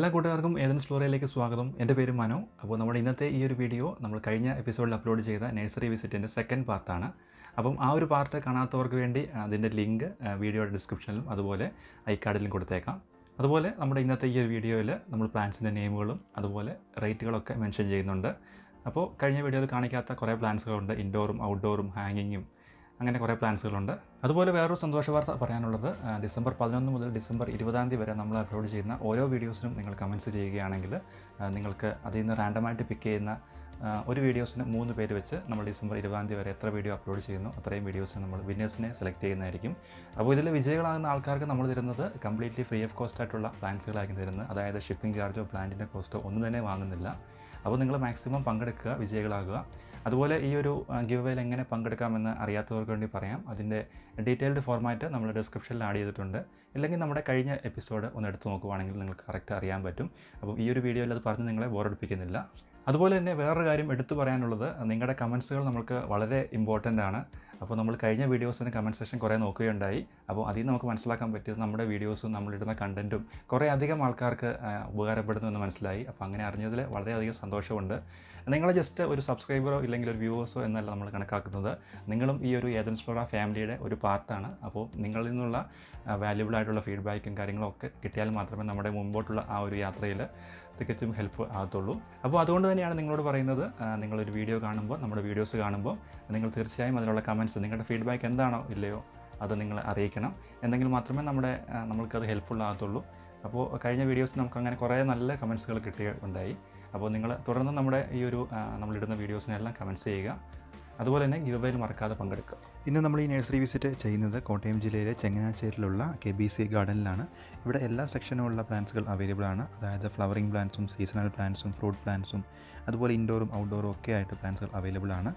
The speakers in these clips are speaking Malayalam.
എല്ലാ കൂട്ടുകാർക്കും ഏതൻസ് ഫ്ലോറയിലേക്ക് സ്വാഗതം എൻ്റെ പേര് മനു അപ്പോൾ നമ്മുടെ ഇന്നത്തെ ഈ ഒരു വീഡിയോ നമ്മൾ കഴിഞ്ഞ എപ്പിസോഡിൽ അപ്ലോഡ് ചെയ്ത നഴ്സറി വിസിറ്റിൻ്റെ സെക്കൻഡ് പാർട്ടാണ് അപ്പം ആ ഒരു പാർട്ട് കാണാത്തവർക്ക് വേണ്ടി അതിൻ്റെ ലിങ്ക് വീഡിയോയുടെ ഡിസ്ക്രിപ്ഷനിലും അതുപോലെ ഐ കാർഡിലും കൊടുത്തേക്കാം അതുപോലെ നമ്മുടെ ഇന്നത്തെ ഈ ഒരു വീഡിയോയിൽ നമ്മൾ പ്ലാൻസിൻ്റെ നെയിമുകളും അതുപോലെ റേറ്റുകളൊക്കെ മെൻഷൻ ചെയ്യുന്നുണ്ട് അപ്പോൾ കഴിഞ്ഞ വീഡിയോയിൽ കാണിക്കാത്ത കുറേ പ്ലാൻസുകളുണ്ട് ഇൻഡോറും ഔട്ട്ഡോറും ഹാങ്ങിങ്ങും അങ്ങനെ കുറേ പ്ലാൻസുകളുണ്ട് അതുപോലെ വേറൊരു സന്തോഷ വാർത്ത പറയാനുള്ളത് ആ, ഡിസംബർ പതിനൊന്ന് മുതൽ ഡിസംബർ ഇരുപതാം തീയതി വരെ നമ്മൾ അപ്ലോഡ് ചെയ്യുന്ന ഓരോ വീഡിയോസിനും നിങ്ങൾ കമൻറ്റ്സ് ചെയ്യുകയാണെങ്കിൽ ആ, നിങ്ങൾക്ക് അതിൽ നിന്ന് റാൻഡമായിട്ട് പിക്ക് ചെയ്യുന്ന ആ, ഒരു വീഡിയോസിന് മൂന്ന് പേര് വെച്ച് നമ്മൾ ഡിസംബർ ഇരുപതാം തീയതി വരെ എത്ര വീഡിയോ അപ്ലോഡ് ചെയ്യുന്നു അത്രയും വീഡിയോസ് നമ്മൾ വിന്നേഴ്സിനെ സെലക്ട് ചെയ്യുന്നതായിരിക്കും അപ്പോൾ ഇതിൽ വിജയികളാകുന്ന ആൾക്കാർക്ക് നമ്മൾ തരുന്നത് കംപ്ലീറ്റ്ലി ഫ്രീ ഓഫ് കോസ്റ്റ് ആയിട്ടുള്ള പ്ലാൻസുകളായിരിക്കും തരുന്നത് അതായത് ഷിപ്പിംഗ് ചാർജോ പ്ലാന്റിൻ്റെ കോസ്റ്റോ ഒന്നും തന്നെ വാങ്ങുന്നില്ല അപ്പോൾ നിങ്ങൾ മാക്സിമം പങ്കെടുക്കുക വിജയികളാകുക അതുപോലെ ഈ ഒരു ഗിവ് വേയിൽ എങ്ങനെ പങ്കെടുക്കാമെന്ന് അറിയാത്തവർക്ക് വേണ്ടി പറയാം അതിൻ്റെ ഡീറ്റെയിൽഡ് ഫോർമാറ്റ് നമ്മൾ ഡിസ്ക്രിപ്ഷനിൽ ആഡ് ചെയ്തിട്ടുണ്ട് ഇല്ലെങ്കിൽ നമ്മുടെ കഴിഞ്ഞ എപ്പിസോഡ് ഒന്ന് എടുത്ത് നോക്കുവാണെങ്കിൽ നിങ്ങൾക്ക് കറക്റ്റ് അറിയാൻ പറ്റും അപ്പോൾ ഈ ഒരു വീഡിയോയിൽ അത് പറഞ്ഞ് നിങ്ങളെ ബോറടിപ്പിക്കുന്നില്ല അതുപോലെ തന്നെ വേറൊരു കാര്യം എടുത്തു പറയാനുള്ളത് നിങ്ങളുടെ കമൻസുകൾ നമുക്ക് വളരെ ഇമ്പോർട്ടൻ്റ് ആണ് അപ്പോൾ നമ്മൾ കഴിഞ്ഞ വീഡിയോസിന് കമൻറ്റ് സെഷൻ കുറേ നോക്കുകയുണ്ടായി അപ്പോൾ അതിൽ നിന്ന് നമുക്ക് മനസ്സിലാക്കാൻ പറ്റിയത് നമ്മുടെ വീഡിയോസും നമ്മളിടുന്ന കണ്ടൻറ്റും കുറേ അധികം ആൾക്കാർക്ക് ആ, ഉപകാരപ്പെടുന്നു എന്ന് മനസ്സിലായി അപ്പോൾ അങ്ങനെ അറിഞ്ഞതിൽ വളരെയധികം സന്തോഷമുണ്ട് നിങ്ങൾ ജസ്റ്റ് ഒരു സബ്സ്ക്രൈബറോ ഇല്ലെങ്കിൽ ഒരു വ്യൂവേഴ്സോ എന്നല്ല നമ്മൾ കണക്കാക്കുന്നത് നിങ്ങളും ഈ ഒരു ഏതൻസ് ഫ്ലോറ ഫാമിലിയുടെ ഒരു പാർട്ടാണ് അപ്പോൾ നിങ്ങളിൽ നിന്നുള്ള വാല്യുബിൾ ആയിട്ടുള്ള ഫീഡ്ബാക്കും കാര്യങ്ങളും ഒക്കെ കിട്ടിയാൽ മാത്രമേ നമ്മുടെ മുമ്പോട്ടുള്ള ആ ഒരു യാത്രയിൽ തികച്ചും ഹെൽപ്പ് ആകത്തുള്ളൂ അപ്പോൾ അതുകൊണ്ട് തന്നെയാണ് നിങ്ങളോട് പറയുന്നത് ആ, നിങ്ങളൊരു വീഡിയോ കാണുമ്പോൾ നമ്മുടെ വീഡിയോസ് കാണുമ്പോൾ നിങ്ങൾ തീർച്ചയായും അതിലുള്ള കമൻറ്റ്സ് നിങ്ങളുടെ ഫീഡ്ബാക്ക് എന്താണോ ഇല്ലയോ അത് നിങ്ങൾ അറിയിക്കണം എന്തെങ്കിൽ മാത്രമേ നമ്മുടെ ആ, നമ്മൾക്കത് ഹെൽപ്ഫുൾ ആകത്തുള്ളൂ അപ്പോൾ കഴിഞ്ഞ വീഡിയോസ് നമുക്ക് അങ്ങനെ കുറേ നല്ല കമൻസുകൾ കിട്ടുകയുണ്ടായി അപ്പോൾ നിങ്ങൾ തുടർന്ന് നമ്മുടെ ഈ ഒരു ആ, നമ്മളിടുന്ന വീഡിയോസിനെല്ലാം കമൻറ്റ്സ് ചെയ്യുക അതുപോലെ തന്നെ ഗിവയിൽ മറക്കാതെ പങ്കെടുക്കുക ഇന്ന് നമ്മൾ ഈ നഴ്സറി വിസിറ്റ് ചെയ്യുന്നത് കോട്ടയം ജില്ലയിലെ ചെങ്ങനാശ്ശേരിയിലുള്ള കെ ബി സി ഗാർഡനിലാണ് ഇവിടെ എല്ലാ സെക്ഷനുമുള്ള പ്ലാന്റ്സുകൾ അവൈലബിൾ ആണ് അതായത് ഫ്ലവറിംഗ് പ്ലാന്റ്സും സീസണൽ പ്ലാന്റ്സും ഫ്രൂട്ട് പ്ലാന്റ്സും അതുപോലെ ഇൻഡോറും ഔട്ട്ഡോറും ഒക്കെ ആയിട്ട് പ്ലാന്റ്സുകൾ അവൈലബിൾ ആണ്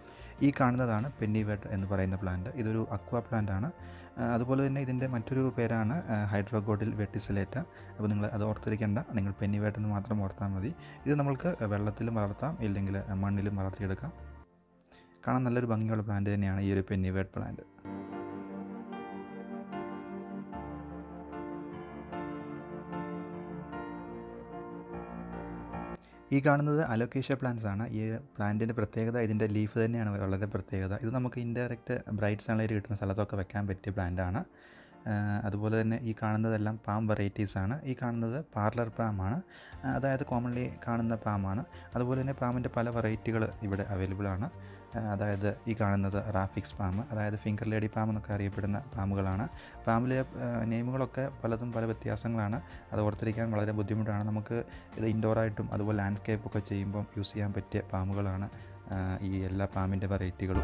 ഈ കാണുന്നതാണ് പെന്നി വെഡ് എന്ന് പറയുന്ന പ്ലാന്റ് ഇതൊരു അക്വ പ്ലാന്റ് ആണ് ആ, അതുപോലെ തന്നെ ഇതിൻ്റെ മറ്റൊരു പേരാണ് ഹൈഡ്രോഗോഡിൽ വെട്ടിസിലേറ്റ അപ്പോൾ നിങ്ങൾ അത് ഓർത്തിരിക്കേണ്ട നിങ്ങൾ പെന്നി വെഡ് എന്ന് മാത്രം ഓർത്താൽ മതി ഇത് നമ്മൾക്ക് വെള്ളത്തിലും വളർത്താം ഇല്ലെങ്കിൽ മണ്ണിലും വളർത്തിയെടുക്കാം കാണാൻ നല്ലൊരു ഭംഗിയുള്ള പ്ലാന്റ് തന്നെയാണ് ഈ ഒരു പെന്നി വെഡ് പ്ലാന്റ് ഈ കാണുന്നത് അലോക്കേഷ്യ പ്ലാന്റ്സ് ആണ് ഈ പ്ലാന്റിൻ്റെ പ്രത്യേകത ഇതിൻ്റെ ലീഫ് തന്നെയാണ് വളരെ പ്രത്യേകത ഇത് നമുക്ക് ഇൻഡയറക്റ്റ് ബ്രൈറ്റ് സൺലൈറ്റ് കിട്ടുന്ന സ്ഥലത്തൊക്കെ വെക്കാൻ പറ്റിയ പ്ലാന്റ് ആണ് ആ, അതുപോലെ തന്നെ ഈ കാണുന്നതെല്ലാം പാം വെറൈറ്റീസ് ആണ് ഈ കാണുന്നത് പാർലർ പാമാണ് അതായത് കോമൺലി കാണുന്ന പാമാണ് അതുപോലെ തന്നെ പാമ്പിൻ്റെ പല വെറൈറ്റികൾ ഇവിടെ അവൈലബിൾ ആണ് ആ, അതായത് ഈ കാണുന്നത് റാഫിക്സ് പാമ്പ് അതായത് ഫിംഗർ ലേഡി പാമ്പ് എന്നൊക്കെ അറിയപ്പെടുന്ന പാമ്പുകളാണ് പാമ്പിലെ നെയിമുകളൊക്കെ പലതും പല വ്യത്യാസങ്ങളാണ് അത് ഓർത്തിരിക്കാൻ വളരെ ബുദ്ധിമുട്ടാണ് നമുക്ക് ഇത് ഇൻഡോറായിട്ടും അതുപോലെ ലാൻഡ്സ്കേപ്പ് ഒക്കെ ചെയ്യുമ്പം യൂസ് ചെയ്യാൻ പറ്റിയ പാമ്പുകളാണ് ആ, ഈ എല്ലാ പാമ്പിൻ്റെ വെറൈറ്റികളും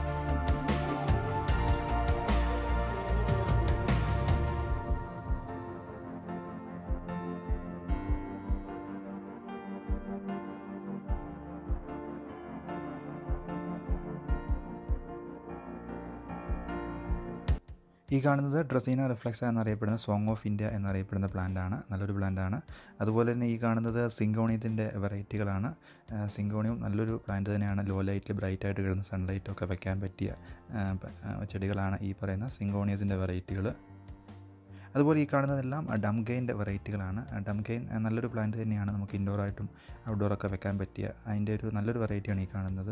ഈ കാണുന്നത് ഡ്രസീന റിഫ്ലക്സ എന്നറിയപ്പെടുന്ന സോങ് ഓഫ് ഇന്ത്യ എന്നറിയപ്പെടുന്ന പ്ലാന്റ് ആണ് നല്ലൊരു പ്ലാന്റ് ആണ് അതുപോലെ തന്നെ ഈ കാണുന്നത് സിങ്കോണിയത്തിൻ്റെ വെറൈറ്റികളാണ് ആ, സിങ്കോണിയം നല്ലൊരു പ്ലാന്റ് തന്നെയാണ് ലോ ലൈറ്റിൽ ബ്രൈറ്റ് ആയിട്ട് കിടന്ന സൺലൈറ്റ് ഒക്കെ വെക്കാൻ പറ്റിയ ആ, പ- ആ, ചെടികളാണ് ഈ പറയുന്ന സിങ്കോണിയത്തിൻ്റെ വെറൈറ്റികൾ അതുപോലെ ഈ കാണുന്നതെല്ലാം ഡംഗെയിൻ്റെ വെറൈറ്റികളാണ് ഡംഗെയിൻ നല്ലൊരു പ്ലാന്റ് തന്നെയാണ് നമുക്ക് ഇൻഡോറായിട്ടും ഔട്ട്ഡോറൊക്കെ വെക്കാൻ പറ്റിയ അതിൻ്റെ ഒരു നല്ലൊരു വെറൈറ്റിയാണ് ഈ കാണുന്നത്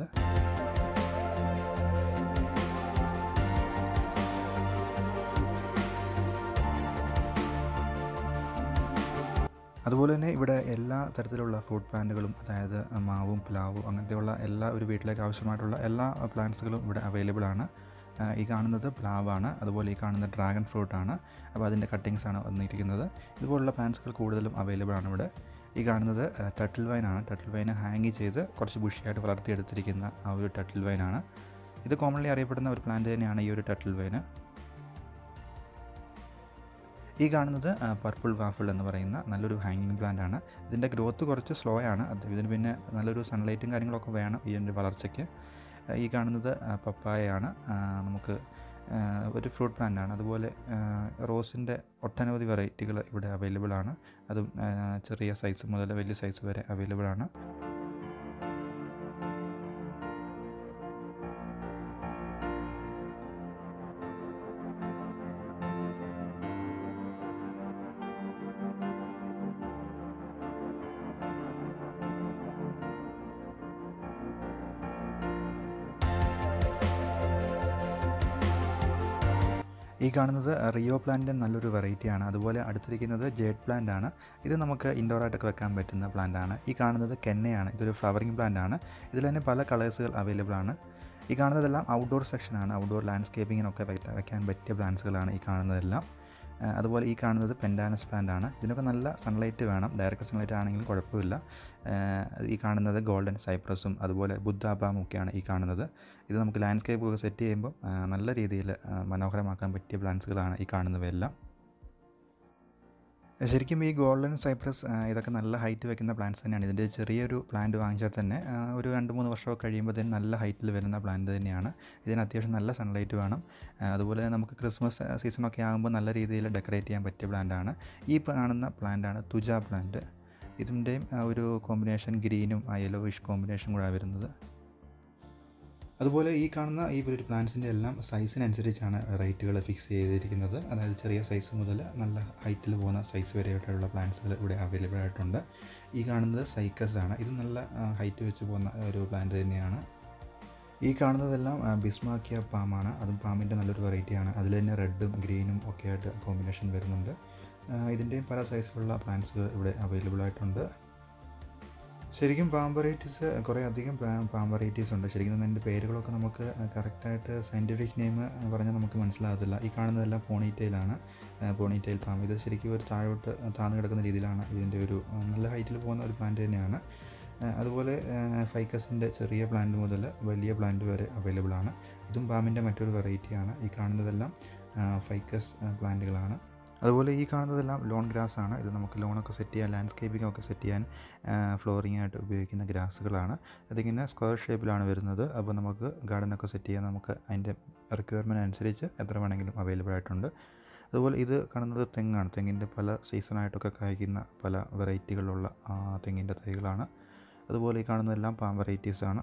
അതുപോലെ തന്നെ ഇവിടെ എല്ലാ തരത്തിലുള്ള ഫ്രൂട്ട് പ്ലാന്റുകളും അതായത് മാവും പ്ലാവും അങ്ങനത്തെയുള്ള എല്ലാ ഒരു വീട്ടിലേക്ക് ആവശ്യമായിട്ടുള്ള എല്ലാ പ്ലാന്റ്സുകളും ഇവിടെ അവൈലബിൾ ആണ് ആ, ഈ കാണുന്നത് പ്ലാവാണ് അതുപോലെ ഈ കാണുന്നത് ഡ്രാഗൺ ഫ്രൂട്ടാണ് അപ്പോൾ അതിൻ്റെ കട്ടിങ്സ് ആണ് വന്നിരിക്കുന്നത് ഇതുപോലുള്ള പ്ലാന്റ്സുകൾ കൂടുതലും അവൈലബിൾ ആണ് ഇവിടെ ഈ കാണുന്നത് ടട്ടിൽ വൈനാണ് ടട്ടിൽ വൈന് ഹാങ് ചെയ്ത് കുറച്ച് ബുഷിയായിട്ട് വളർത്തിയെടുത്തിരിക്കുന്ന ആ ഒരു ടട്ടിൽ വൈനാണ് ഇത് കോമൺലി അറിയപ്പെടുന്ന ഒരു പ്ലാന്റ് തന്നെയാണ് ഈ ഒരു ടട്ടിൽ വൈന് ഈ കാണുന്നത് പർപ്പിൾ വാഫിൾ എന്ന് പറയുന്ന നല്ലൊരു ഹാങ്ങിങ് പ്ലാന്റ് ആണ് ഇതിൻ്റെ ഗ്രോത്ത് കുറച്ച് സ്ലോ ആണ് അത് ഇതിന് പിന്നെ നല്ലൊരു സൺലൈറ്റും കാര്യങ്ങളൊക്കെ വേണം ഇതിൻ്റെ വളർച്ചയ്ക്ക് ആ, ഈ കാണുന്നത് പപ്പായയാണ് ആ, നമുക്ക് ആ, ഒരു ഫ്രൂട്ട് പ്ലാന്റ് ആണ് അതുപോലെ ആ, റോസിൻ്റെ ഒട്ടനവധി വെറൈറ്റികൾ ഇവിടെ അവൈലബിൾ ആണ് അതും ആ, ചെറിയ സൈസ് മുതൽ വലിയ സൈസ് വരെ അവൈലബിൾ ആണ് ഈ കാണുന്നത് റിയോ പ്ലാന്റിൻ്റെ നല്ലൊരു വെറൈറ്റിയാണ് അതുപോലെ അടുത്തിരിക്കുന്നത് ജേഡ് പ്ലാന്റ് ആണ് ഇത് നമുക്ക് ഇൻഡോർ ആയിട്ടൊക്കെ വെക്കാൻ പറ്റുന്ന പ്ലാന്റ് ആണ് ഈ കാണുന്നത് കെന്നയാണ് ഇതൊരു ഫ്ലവറിംഗ് പ്ലാന്റ് ആണ് ഇതിൽ തന്നെ പല കളേഴ്സുകൾ അവൈലബിൾ ആണ് ഈ കാണുന്നതെല്ലാം ഔട്ട്ഡോർ സെക്ഷനാണ് ഔട്ട്ഡോർ ലാൻഡ്സ്കേപ്പിങ്ങിനൊക്കെ വെക്കാൻ പറ്റിയ പ്ലാന്റ്സുകളാണ് ഈ കാണുന്നതെല്ലാം ആ, അതുപോലെ ഈ കാണുന്നത് പെൻഡാനസ് പ്ലാന്റ് ആണ് ഇതിനൊക്കെ നല്ല സൺലൈറ്റ് വേണം ഡയറക്റ്റ് സൺലൈറ്റ് ആണെങ്കിലും കുഴപ്പമില്ല ആ, ഈ കാണുന്നത് ഗോൾഡൻ സൈപ്രസും അതുപോലെ ബുദ്ധാബാമും ഒക്കെയാണ് ഈ കാണുന്നത് ഇത് നമുക്ക് ലാൻഡ്സ്കേപ്പ് ഒക്കെ സെറ്റ് ചെയ്യുമ്പോൾ ആ, നല്ല രീതിയിൽ ആ, മനോഹരമാക്കാൻ പറ്റിയ പ്ലാന്റ്സുകളാണ് ഈ കാണുന്നവയെല്ലാം ശരിക്കും ഈ ഗോൾഡൻ സൈപ്രസ് ആ, ഇതൊക്കെ നല്ല ഹൈറ്റ് വെക്കുന്ന പ്ലാന്റ്സ് തന്നെയാണ് ഇതിൻ്റെ ചെറിയൊരു പ്ലാന്റ് വാങ്ങിച്ചാൽ തന്നെ ആ, ഒരു രണ്ട് മൂന്ന് വർഷമൊക്കെ കഴിയുമ്പോൾ തന്നെ നല്ല ഹൈറ്റിൽ വരുന്ന പ്ലാന്റ് തന്നെയാണ് ഇതിന് അത്യാവശ്യം നല്ല സൺലൈറ്റ് വേണം ആ, അതുപോലെ നമുക്ക് ക്രിസ്മസ് സീസണൊക്കെ ആകുമ്പോൾ നല്ല രീതിയിൽ ഡെക്കറേറ്റ് ചെയ്യാൻ പറ്റിയ പ്ലാന്റാണ് ഈ കാണുന്ന പ്ലാന്റാണ് തുജ പ്ലാന്റ് ഇതിൻ്റെയും ആ, ഒരു കോമ്പിനേഷൻ ഗ്രീനും യെലോവിഷ് കോമ്പിനേഷൻ കൂടെ വരുന്നത് അതുപോലെ ഈ കാണുന്ന ഈ ഒരു പ്ലാന്റ്സിൻ്റെ എല്ലാം സൈസിനനുസരിച്ചാണ് റേറ്റുകൾ ഫിക്സ് ചെയ്തിരിക്കുന്നത് അതായത് ചെറിയ സൈസ് മുതൽ നല്ല ഹൈറ്റിൽ പോകുന്ന സൈസ് വരെയായിട്ടുള്ള പ്ലാന്റ്സുകൾ ഇവിടെ അവൈലബിൾ ആയിട്ടുണ്ട് ഈ കാണുന്നത് സൈക്കസ് ആണ് ഇത് നല്ല ഹൈറ്റ് വെച്ച് പോകുന്ന ഒരു പ്ലാന്റ് തന്നെയാണ് ഈ കാണുന്നതെല്ലാം ആ, ബിസ്മാക്കിയ പാമാണ് അതും പാമ്പിൻ്റെ നല്ലൊരു വെറൈറ്റിയാണ് അതിൽ തന്നെ റെഡും ഗ്രീനും ഒക്കെ ആയിട്ട് കോമ്പിനേഷൻ വരുന്നുണ്ട് ആ, ഇതിൻ്റെയും പല സൈസിലുള്ള പ്ലാന്റ്സുകൾ ഇവിടെ അവൈലബിൾ ആയിട്ടുണ്ട് ശരിക്കും പാം വെറൈറ്റീസ് കുറേ അധികം പാം വെറൈറ്റീസ് ഉണ്ട് ശരിക്കും അതിൻ്റെ പേരുകളൊക്കെ നമുക്ക് കറക്റ്റായിട്ട് സയൻറ്റിഫിക് നെയിം പറഞ്ഞാൽ നമുക്ക് മനസ്സിലാകത്തില്ല ഈ കാണുന്നതെല്ലാം പോണിറ്റെയിലാണ് പോണിറ്റെയിൽ പാം ഇത് ശരിക്കും ഒരു താഴോട്ട് താഴ്ന്നു കിടക്കുന്ന രീതിയിലാണ് ഇതിൻ്റെ ഒരു ആ, നല്ല ഹൈറ്റിൽ പോകുന്ന ഒരു പ്ലാന്റ് തന്നെയാണ് ആ, അതുപോലെ ഫൈക്കസിൻ്റെ ചെറിയ പ്ലാന്റ് മുതൽ വലിയ പ്ലാന്റ് വരെ അവൈലബിൾ ആണ് ഇതും പാമ്പിൻ്റെ മറ്റൊരു വെറൈറ്റിയാണ് ഈ കാണുന്നതെല്ലാം ഫൈക്കസ് പ്ലാന്റുകളാണ് അതുപോലെ ഈ കാണുന്നതെല്ലാം ലോൺ ഗ്രാസ് ആണ് ഇത് നമുക്ക് ലോണൊക്കെ സെറ്റ് ചെയ്യാൻ ലാൻഡ്സ്കേപ്പിംഗ് ഒക്കെ സെറ്റ് ചെയ്യാൻ ഫ്ലോറിംഗ് ആയിട്ട് ഉപയോഗിക്കുന്ന ഗ്രാസുകളാണ് അതിങ്ങനെ സ്ക്വയർ ഷേപ്പിലാണ് വരുന്നത് അപ്പോൾ നമുക്ക് ഗാർഡനൊക്കെ സെറ്റ് ചെയ്യാൻ നമുക്ക് അതിൻ്റെ റിക്വയർമെൻറ്റ് അനുസരിച്ച് എത്ര വേണമെങ്കിലും അവൈലബിൾ ആയിട്ടുണ്ട് അതുപോലെ ഇത് കാണുന്നത് തെങ്ങാണ് തെങ്ങിൻ്റെ പല സീസണായിട്ടൊക്കെ കായ്ക്കുന്ന പല വെറൈറ്റികളുള്ള ആ, തെങ്ങിൻ്റെ തൈകളാണ് അതുപോലെ ഈ കാണുന്നതെല്ലാം പാം വെറൈറ്റീസാണ്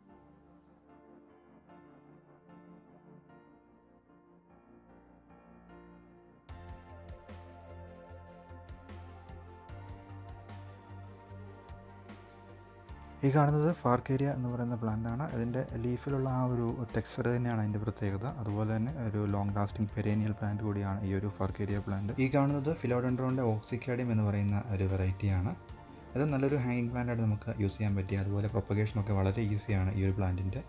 ഈ കാണുന്നത് ഫാർക്കേരിയ എന്ന് പറയുന്ന പ്ലാന്റാണ് അതിൻ്റെ ലീഫിലുള്ള ആ ഒരു ടെക്സ്ചർ തന്നെയാണ് അതിൻ്റെ പ്രത്യേകത അതുപോലെ തന്നെ ഒരു ലോങ് ലാസ്റ്റിംഗ് പെരേനിയൽ പ്ലാന്റ് കൂടിയാണ് ഈ ഒരു ഫാർക്കേരിയ പ്ലാന്റ് ഈ കാണുന്നത് ഫിലോഡൻഡ്രോൻ്റെ ഓക്സിക്കാഡിയം എന്ന് പറയുന്ന ഒരു വെറൈറ്റിയാണ് അത് നല്ലൊരു ഹാങ്ങിങ് പ്ലാന്റായിട്ട് നമുക്ക് യൂസ് ചെയ്യാൻ പറ്റിയ അതുപോലെ പ്രൊപ്പഗേഷനൊക്കെ വളരെ ഈസിയാണ് ഈ ഒരു പ്ലാന്റിൻ്റെ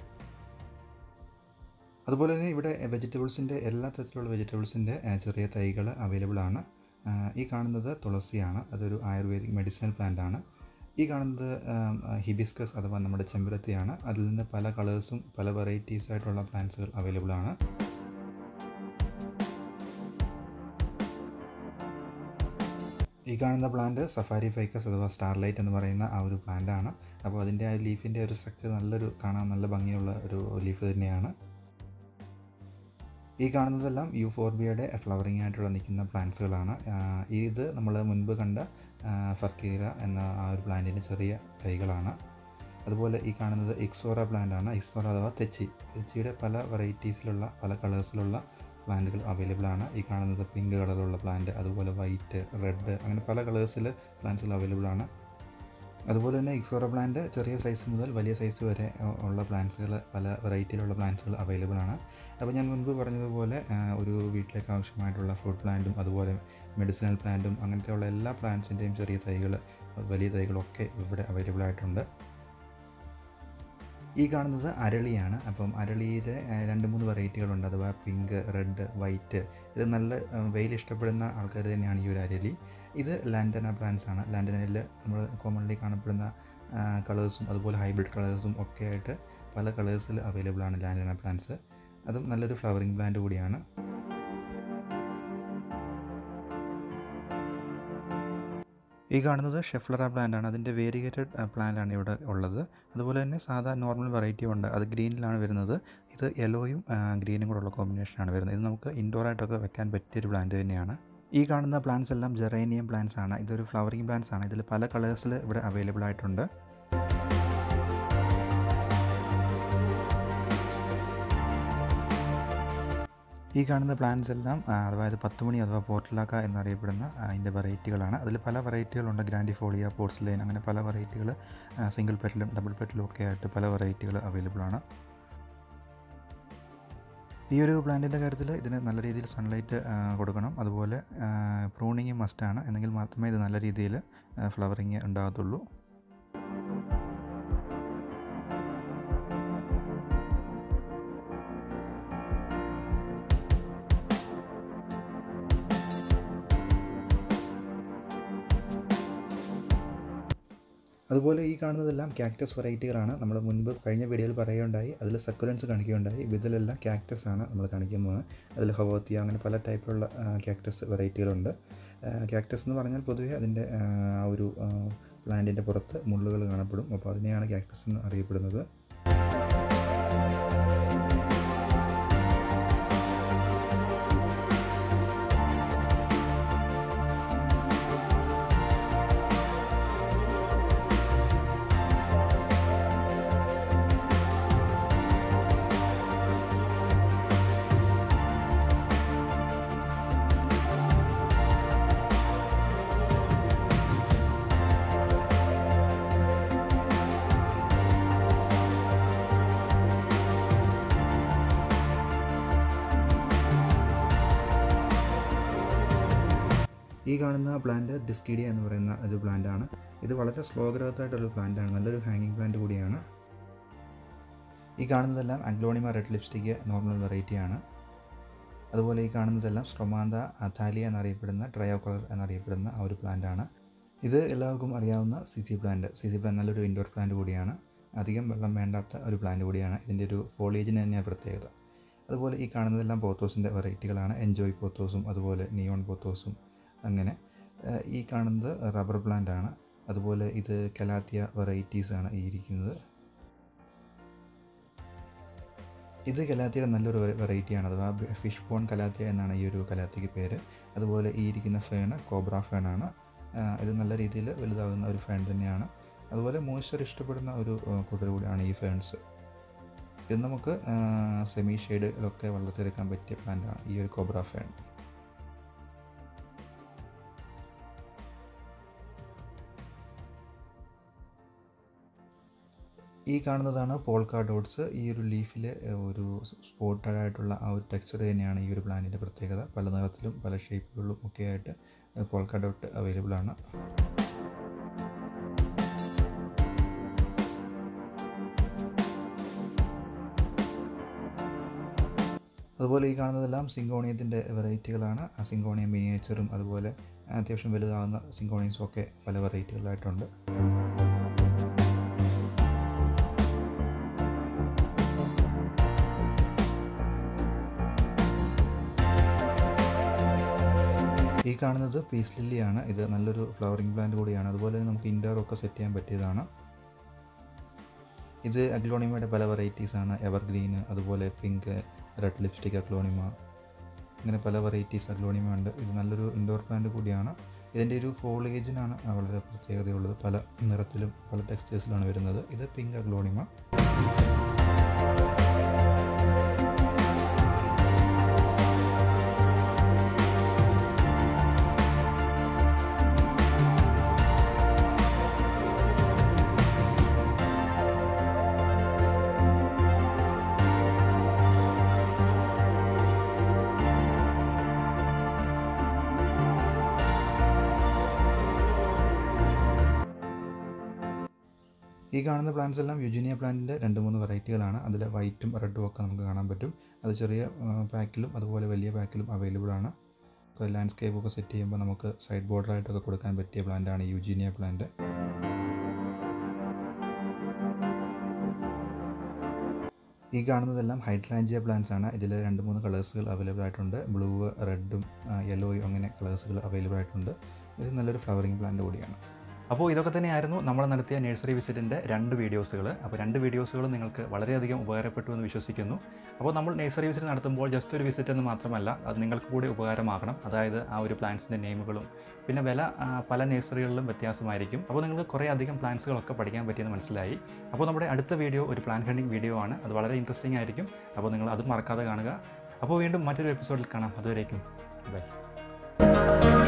അതുപോലെ തന്നെ ഇവിടെ വെജിറ്റബിൾസിൻ്റെ എല്ലാ തരത്തിലുള്ള വെജിറ്റബിൾസിൻ്റെ ചെറിയ തൈകൾ അവൈലബിൾ ആണ് ആ, ഈ കാണുന്നത് തുളസിയാണ് അതൊരു ആയുർവേദിക് മെഡിസിനൽ പ്ലാന്റ് ആണ് ഈ കാണുന്നത് ഹിബിസ്കസ് അഥവാ നമ്മുടെ ചെമ്പരത്തിയാണ് അതിൽ നിന്ന് പല കളേഴ്സും പല വെറൈറ്റീസ് ആയിട്ടുള്ള പ്ലാന്റ്സുകൾ അവൈലബിൾ ആണ് ഈ കാണുന്ന പ്ലാന്റ് സഫാരി ഫൈക്കസ് അഥവാ സ്റ്റാർലൈറ്റ് എന്ന് പറയുന്ന ആ ഒരു പ്ലാന്റ് ആണ് അപ്പോൾ അതിൻ്റെ ആ ലീഫിൻ്റെ ഒരു സ്ട്രക്ചർ നല്ലൊരു കാണാൻ നല്ല ഭംഗിയുള്ള ഒരു ലീഫ് തന്നെയാണ് ഈ കാണുന്നതെല്ലാം യൂഫോർബിയയുടെ ഫ്ലവറിംഗ് ആയിട്ടുള്ള നിൽക്കുന്ന പ്ലാന്റ്സുകളാണ് ആഹ് ഇത് നമ്മൾ മുൻപ് കണ്ട ഫർക്കീര എന്ന ആ ഒരു പ്ലാന്റിൻ്റെ ചെറിയ തൈകളാണ് അതുപോലെ ഈ കാണുന്നത് ഇക്സോറ പ്ലാന്റ് ആണ് ഇക്സോറ അഥവാ തെച്ചി തെച്ചിയുടെ പല വെറൈറ്റീസിലുള്ള പല കളേഴ്സിലുള്ള പ്ലാന്റുകൾ അവൈലബിൾ ആണ് ഈ കാണുന്നത് പിങ്ക് കളറുള്ള പ്ലാന്റ് അതുപോലെ വൈറ്റ് റെഡ് അങ്ങനെ പല കളേഴ്സിൽ പ്ലാന്റ്സുകൾ അവൈലബിൾ ആണ് അതുപോലെ തന്നെ ഇക്സോറ പ്ലാന്റ് ചെറിയ സൈസ് മുതൽ വലിയ സൈസ് വരെ ഉ- ഉള്ള പ്ലാന്റ്സുകൾ പല വെറൈറ്റിയിലുള്ള പ്ലാന്റ്സുകൾ അവൈലബിൾ ആണ് അപ്പോൾ ഞാൻ മുൻപ് പറഞ്ഞതുപോലെ ആ, ഒരു വീട്ടിലേക്ക് ആവശ്യമായിട്ടുള്ള ഫ്രൂട്ട് പ്ലാന്റും അതുപോലെ മെഡിസിനൽ പ്ലാന്റും അങ്ങനത്തെ ഉള്ള എല്ലാ പ്ലാന്റ്സിൻ്റെയും ചെറിയ തൈകൾ വലിയ തൈകളൊക്കെ ഇവിടെ അവൈലബിൾ ആയിട്ടുണ്ട് ഈ കാണുന്നത് അരളിയാണ് അപ്പം അരളിയുടെ ആ, രണ്ട് മൂന്ന് വെറൈറ്റികളുണ്ട് അഥവാ പിങ്ക് റെഡ് വൈറ്റ് ഇത് നല്ല ആ, വെയിൽ ഇഷ്ടപ്പെടുന്ന ആൾക്കാർ തന്നെയാണ് ഈ ഒരു അരളി ഇത് ലാൻഡന പ്ലാന്റ്സ് ആണ് ലാൻഡനയിൽ നമ്മൾ കോമൺലി കാണപ്പെടുന്ന കളേഴ്സും അതുപോലെ ഹൈബ്രിഡ് കളേഴ്സും ഒക്കെ ആയിട്ട് പല കളേഴ്സിൽ അവൈലബിൾ ആണ് ലാൻഡന പ്ലാന്റ്സ് അതും നല്ലൊരു ഫ്ലവറിംഗ് പ്ലാന്റ് കൂടിയാണ് ഈ കാണുന്നത് ഷെഫ്ലറ പ്ലാന്റ് ആണ് അതിൻ്റെ വേരിയേറ്റഡ് പ്ലാന്റ് ആണ് ഇവിടെ ഉള്ളത് അതുപോലെ തന്നെ സാധാ നോർമൽ വെറൈറ്റി ഉണ്ട് അത് ഗ്രീനിലാണ് വരുന്നത് ഇത് യെലോയും ഗ്രീനും കൂടെ ഉള്ള കോമ്പിനേഷനാണ് വരുന്നത് ഇത് നമുക്ക് ഇൻഡോർ ആയിട്ടൊക്കെ വെക്കാൻ പറ്റിയൊരു പ്ലാന്റ് തന്നെയാണ് ഈ കാണുന്ന പ്ലാന്റ്സ് എല്ലാം ജെറേനിയം പ്ലാന്റ്സ് ആണ് ഇതൊരു ഫ്ലവറിംഗ് പ്ലാന്റ്സ് ആണ് ഇതിൽ പല കളേഴ്സിൽ ഇവിടെ അവൈലബിൾ ആയിട്ടുണ്ട് ഈ കാണുന്ന പ്ലാന്റ്സ് എല്ലാം ആ, അതായത് പത്ത് മണി അഥവാ പോർട്ടിലാക്ക എന്നറിയപ്പെടുന്ന ആ, അതിൻ്റെ വെറൈറ്റികളാണ് അതിൽ പല വെറൈറ്റികളുണ്ട് ഗ്രാൻഡിഫോളിയ പോർട്സ്ലൈൻ അങ്ങനെ പല വെറൈറ്റികൾ സിംഗിൾ പെറ്റലും ഡബിൾ പെറ്റലും ഒക്കെ ആയിട്ട് പല വെറൈറ്റികൾ അവൈലബിൾ ആണ് ഈ ഒരു പ്ലാന്റിൻ്റെ കാര്യത്തിൽ ഇതിന് നല്ല രീതിയിൽ സൺലൈറ്റ് കൊടുക്കണം അതുപോലെ പ്രൂണിങ് മസ്റ്റാണ് എന്നെങ്കിൽ മാത്രമേ ഇത് നല്ല രീതിയിൽ ഫ്ലവറിങ് ഉണ്ടാകത്തുള്ളൂ അതുപോലെ ഈ കാണുന്നതെല്ലാം ക്യാക്ടസ് വെറൈറ്റികളാണ് നമ്മൾ മുൻപ് കഴിഞ്ഞ വീഡിയോയിൽ പറയുകയുണ്ടായി അതിൽ സക്കുലൻസ് കാണിക്കുകയുണ്ടായി ഇതിലെല്ലാം ക്യാക്ടസ് ആണ് നമ്മൾ കാണിക്കുന്നത് അതിൽ ഹവോത്തിയ അങ്ങനെ പല ടൈപ്പിലുള്ള ക്യാക്ടസ് വെറൈറ്റികളുണ്ട് ക്യാക്ടസ് എന്ന് പറഞ്ഞാൽ പൊതുവേ അതിൻ്റെ ആ ഒരു പ്ലാന്റിൻ്റെ പുറത്ത് മുള്ളുകൾ കാണപ്പെടും അപ്പോൾ അതിനെയാണ് ക്യാക്ടസ് എന്ന് അറിയപ്പെടുന്നത് ഈ കാണുന്ന പ്ലാന്റ് ഡിസ്കീഡിയ എന്ന് പറയുന്ന ഒരു പ്ലാന്റാണ് ഇത് വളരെ സ്ലോ ഗ്രോത്ത് ആയിട്ടുള്ള പ്ലാന്റാണ് നല്ലൊരു ഹാങ്ങിങ് പ്ലാന്റ് കൂടിയാണ് ഈ കാണുന്നതെല്ലാം അഗ്ലോണിമ റെഡ് ലിപ്സ്റ്റിക് നോർമൽ വെറൈറ്റിയാണ് അതുപോലെ ഈ കാണുന്നതെല്ലാം സ്ട്രൊമാന്ത അഥാലിയ എന്നറിയപ്പെടുന്ന ട്രയോ കളർ എന്നറിയപ്പെടുന്ന ആ ഒരു പ്ലാന്റാണ് ഇത് എല്ലാവർക്കും അറിയാവുന്ന C C plant C C plant നല്ലൊരു ഇൻഡോർ പ്ലാന്റ് കൂടിയാണ് അധികം വെള്ളം വേണ്ടാത്ത ഒരു പ്ലാന്റ് കൂടിയാണ് ഇതിൻ്റെ ഒരു ഫോളിയേജിന് തന്നെയാണ് പ്രത്യേകത അതുപോലെ ഈ കാണുന്നതെല്ലാം പോത്തോസിൻ്റെ വെറൈറ്റികളാണ് എൻജോയ് പോത്തോസും അതുപോലെ നിയോൺ പോത്തോസും അങ്ങനെ ഈ കാണുന്നത് റബ്ബർ പ്ലാന്റ് ആണ് അതുപോലെ ഇത് കലാത്തിയ വെറൈറ്റീസ് ആണ് ഈ ഇരിക്കുന്നത് ഇത് കലാത്തിയുടെ നല്ലൊരു വെറൈറ്റിയാണ് അഥവാ ഫിഷ് ബോൺ കലാത്തിയ എന്നാണ് ഈ ഒരു കലാത്തിക്ക് പേര് അതുപോലെ ഈ ഇരിക്കുന്ന ഫേണ് കോബ്ര ഫേണാണ് ഇത് നല്ല രീതിയിൽ വലുതാകുന്ന ഒരു ഫേൺ തന്നെയാണ് അതുപോലെ മോയ്സ്ചർ ഇഷ്ടപ്പെടുന്ന ഒരു കൂട്ടർ കൂടിയാണ് ഈ ഫേൺസ് ഇത് നമുക്ക് സെമി ഷെയ്ഡിലൊക്കെ വളർത്തിയെടുക്കാൻ പറ്റിയ പ്ലാന്റാണ് ഈ ഒരു കോബ്ര ഫേൺ ഈ കാണുന്നതാണ് പോൾക്കാ ഡോട്ട്സ് ഈ ഒരു ലീഫിലെ ഒരു സ്പോട്ടഡ് ആയിട്ടുള്ള ആ ഒരു ടെക്സ്ചർ തന്നെയാണ് ഈ ഒരു പ്ലാന്റിൻ്റെ പ്രത്യേകത പല നിറത്തിലും പല ഷേപ്പുകളിലും ഒക്കെ ആയിട്ട് പോൾക്കാ ഡോട്ട് അവൈലബിൾ ആണ് അതുപോലെ ഈ കാണുന്നതെല്ലാം സിങ്കോണിയത്തിൻ്റെ വെറൈറ്റികളാണ് ആ സിങ്കോണിയം മിനിയേച്ചറും അതുപോലെ അത്യാവശ്യം വലുതാകുന്ന സിങ്കോണിയൻസും ഒക്കെ പല വെറൈറ്റികളായിട്ടുണ്ട് ഈ കാണുന്നത് പീസ് ലില്ലിയാണ് ഇത് നല്ലൊരു ഫ്ലവറിംഗ് പ്ലാന്റ് കൂടിയാണ് അതുപോലെ തന്നെ നമുക്ക് ഇൻഡോർ ഒക്കെ സെറ്റ് ചെയ്യാൻ പറ്റിയതാണ് ഇത് അഗ്ലോണിമയുടെ പല വെറൈറ്റീസാണ് എവർഗ്രീന് അതുപോലെ പിങ്ക് റെഡ് ലിപ്സ്റ്റിക് അഗ്ലോണിമ ഇങ്ങനെ പല വെറൈറ്റീസ് അഗ്ലോണിമ ഉണ്ട് ഇത് നല്ലൊരു ഇൻഡോർ പ്ലാന്റ് കൂടിയാണ് ഇതിൻ്റെ ഒരു ഫോളേജിനാണ് വളരെ പ്രത്യേകതയുള്ളത് പല നിറത്തിലും പല ടെക്സ്റ്റേഴ്സിലാണ് വരുന്നത് ഇത് പിങ്ക് അഗ്ലോണിമ ഈ കാണുന്ന പ്ലാന്റ്സ് എല്ലാം യുജീനിയ പ്ലാന്റിൻ്റെ രണ്ട് മൂന്ന് വെറൈറ്റികളാണ് അതിൽ വൈറ്റും റെഡും ഒക്കെ നമുക്ക് കാണാൻ പറ്റും അത് ചെറിയ പാക്കിലും അതുപോലെ വലിയ പാക്കിലും അവൈലബിൾ ആണ് ലാൻഡ്സ്കേപ്പ് ഒക്കെ സെറ്റ് ചെയ്യുമ്പോൾ നമുക്ക് സൈഡ് ബോർഡറായിട്ടൊക്കെ കൊടുക്കാൻ പറ്റിയ പ്ലാന്റാണ് യുജീനിയ പ്ലാന്റ് ഈ കാണുന്നതെല്ലാം ഹൈഡ്രാഞ്ചിയ പ്ലാന്റ്സ് ആണ് ഇതിൽ രണ്ട് മൂന്ന് കളേഴ്സുകൾ അവൈലബിൾ ആയിട്ടുണ്ട് ബ്ലൂ റെഡും യെല്ലോയും അങ്ങനെ കളേഴ്സുകൾ അവൈലബിൾ ആയിട്ടുണ്ട് ഇത് നല്ലൊരു ഫ്ലവറിങ് പ്ലാന്റ് കൂടിയാണ് അപ്പോൾ ഇതൊക്കെ തന്നെയായിരുന്നു നമ്മൾ നടത്തിയ നഴ്സറി വിസിറ്റിൻ്റെ രണ്ട് വീഡിയോസുകൾ അപ്പോൾ രണ്ട് വീഡിയോസുകളും നിങ്ങൾക്ക് വളരെയധികം ഉപകാരപ്പെട്ടു എന്ന് വിശ്വസിക്കുന്നു അപ്പോൾ നമ്മൾ നഴ്സറി വിസിറ്റ് നടത്തുമ്പോൾ ജസ്റ്റ് ഒരു വിസിറ്റ് എന്ന് മാത്രമല്ല അത് നിങ്ങൾക്ക് കൂടി ഉപകാരമാകണം അതായത് ആ ഒരു പ്ലാന്റ്സിൻ്റെ നെയിമുകളും പിന്നെ വില പല നഴ്സറികളിലും വ്യത്യാസമായിരിക്കും അപ്പോൾ നിങ്ങൾക്ക് കുറേ അധികം പ്ലാന്റ്സുകളൊക്കെ പഠിക്കാൻ പറ്റിയെന്ന് മനസ്സിലായി അപ്പോൾ നമ്മുടെ അടുത്ത വീഡിയോ ഒരു പ്ലാൻ ഹണ്ടിങ് വീഡിയോ ആണ് അത് വളരെ ഇൻട്രസ്റ്റിംഗ് ആയിരിക്കും അപ്പോൾ നിങ്ങൾ അത് മറക്കാതെ കാണുക അപ്പോൾ വീണ്ടും മറ്റൊരു എപ്പിസോഡിൽ കാണാം അതുവരേക്കും ബൈ